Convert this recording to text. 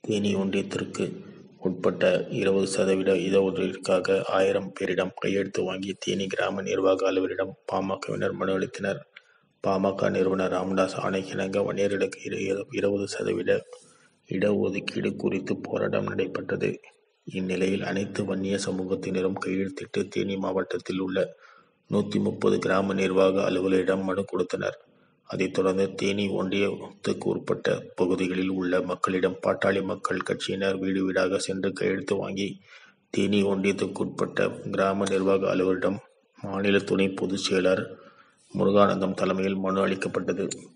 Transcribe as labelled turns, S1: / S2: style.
S1: தேனி ஒன்றியத்திற்கு உட்பட்ட இருபது சதவீத இடஒதுக்கீட்டிற்காக ஆயிரம் பேரிடம் கையெழுத்து வாங்கி தேனி கிராம நிர்வாக அலுவலரிடம் பாமகவினர் மனு அளித்தனர். பாமக நிறுவனர் ராமதாஸ் ஆணைக்கிணங்க வன்னியர்களுக்கு இருபது சதவீத இடஒதுக்கீடு குறித்து போராட்டம் நடைபெற்றது. இந்நிலையில் அனைத்து வன்னிய சமூகத்தினரும் கையெழுத்திட்டு தேனி மாவட்டத்தில் உள்ள நூத்தி முப்பது கிராம நிர்வாக அலுவலரிடம் மனு கொடுத்தனர். அதைத் தொடர்ந்து தேனி ஒன்றியத்துக்கு உட்பட்ட பகுதிகளில் உள்ள மக்களிடம் பாட்டாளி மக்கள் கட்சியினர் வீடு வீடாக சென்று கையெழுத்து வாங்கி தேனி ஒன்றியத்துக்குட்பட்ட கிராம நிர்வாக அலுவலரிடம் மாநில துணை பொதுச் செயலர் முருகானந்தம் தலைமையில் மனு அளிக்கப்பட்டது.